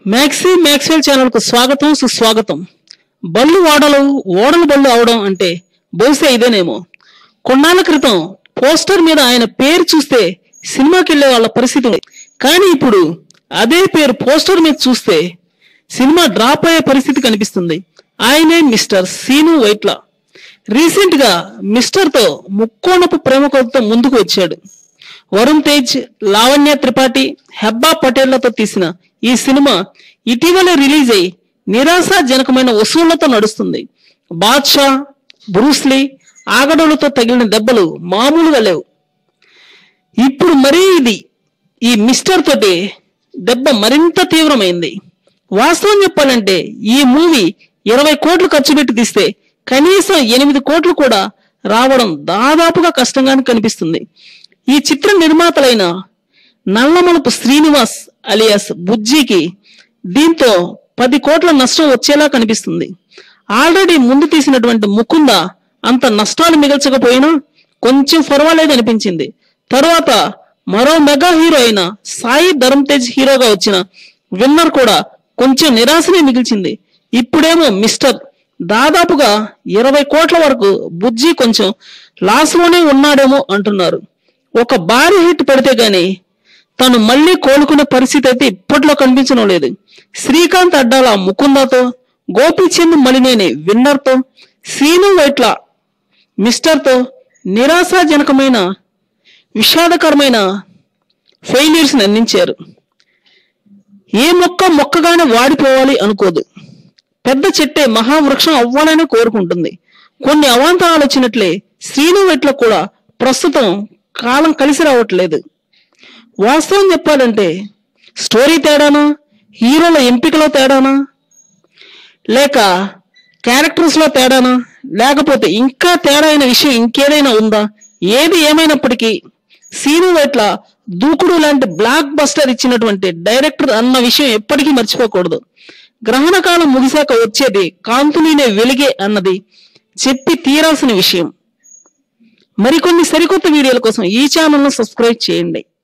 maxi Maxwell channel కు స్వాగతం సుస్వాగతం బళ్ళు ఓడలు ఓడలు బళ్ళు అవడం అంటే బహుశా ఇదేనేమో కొన్నాళ్ళ క్రితం పోస్టర్ మీద ఆయన పేరు చూస్తే సినిమాకి వెళ్ళే వాళ్ళ పరిస్థితి ఉంది కానీ ఇప్పుడు అదే పేరు పోస్టర్ మీద చూస్తే సినిమా డ్రాప్ అయ్యే పరిస్థితి కనిపిస్తుంది ఆయనే మిస్టర్ సీను వైట్ల రీసెంట్ గా మిస్టర్ తో ముక్కోణపు ప్రేమ కథతో ముందుకు వచ్చాడు వరుణ్ తేజ్ లావణ్య త్రిపాఠి హెబ్బా పటేళ్లతో తీసిన ఈ సినిమా ఇటీవలే రిలీజ్ అయి నిరాశాజనకమైన వసూళ్లతో నడుస్తుంది బాద్షా బ్రూస్లీ ఆగడులతో తగిలిన దెబ్బలు మామూలుగా లేవు ఇప్పుడు మరీ ఇది ఈ మిస్టర్ తోటి దెబ్బ మరింత తీవ్రమైంది వాస్తవం చెప్పాలంటే ఈ మూవీ ఇరవై కోట్లు ఖర్చు పెట్టి తీస్తే కనీసం ఎనిమిది కోట్లు కూడా రావడం దాదాపుగా కష్టంగానే కనిపిస్తుంది ఈ చిత్ర నిర్మాతలైన నల్లమలుపు శ్రీనివాస్ అలియాస్ బుజ్జికి దీంతో పది కోట్ల నష్టం వచ్చేలా కనిపిస్తుంది ఆల్రెడీ ముందు తీసినటువంటి ముకుంద అంత నష్టాలు మిగల్చకపోయినా కొంచెం పర్వాలేదు అనిపించింది తరువాత మరో మెగా హీరో అయిన సాయి ధరమ్ తేజ్ హీరోగా వచ్చిన విన్నర్ కూడా కొంచెం నిరాశనే మిగిల్చింది ఇప్పుడేమో మిస్టర్ దాదాపుగా ఇరవై కోట్ల వరకు బుజ్జి కొంచెం లాస్ లోనే ఉన్నాడేమో అంటున్నారు ఒక భారీ హిట్ పడితే గాని తను మళ్ళీ కోలుకునే పరిస్థితి అయితే ఇప్పట్లో కనిపించడం లేదు శ్రీకాంత్ అడ్డాల ముకుందతో గోపీచంద్ మలినేని విన్నర్తో సీను వైట్ల మిస్టర్తో నిరాశాజనకమైన విషాదకరమైన ఫెయిల్యూర్స్ అందించారు ఏ మొక్క మొక్కగానే వాడిపోవాలి అనుకోదు పెద్ద చెట్టే మహావృక్షం అవ్వాలని కోరుకుంటుంది కొన్ని అవాంతరాలు వచ్చినట్లే శ్రీను వెట్ల కూడా ప్రస్తుతం కాలం కలిసి రావట్లేదు వాస్తవం చెప్పాలంటే స్టోరీ తేడానా హీరోల ఎంపికలో తేడానా లేక క్యారెక్టర్స్ లో తేడానా లేకపోతే ఇంకా తేడా అయిన విషయం ఇంకేదైనా ఉందా ఏది ఏమైనప్పటికీ సీను వైట్ల దూకుడు లాంటి బ్లాక్ బస్టర్ ఇచ్చినటువంటి డైరెక్టర్ అన్న విషయం ఎప్పటికీ మర్చిపోకూడదు గ్రహణ కాలం ముగిశాక వచ్చేది కాంతులీనే వెలిగే అన్నది చెప్పి తీరాల్సిన విషయం మరికొన్ని సరికొత్త వీడియోల కోసం ఈ ఛానల్ను సబ్స్క్రైబ్ చేయండి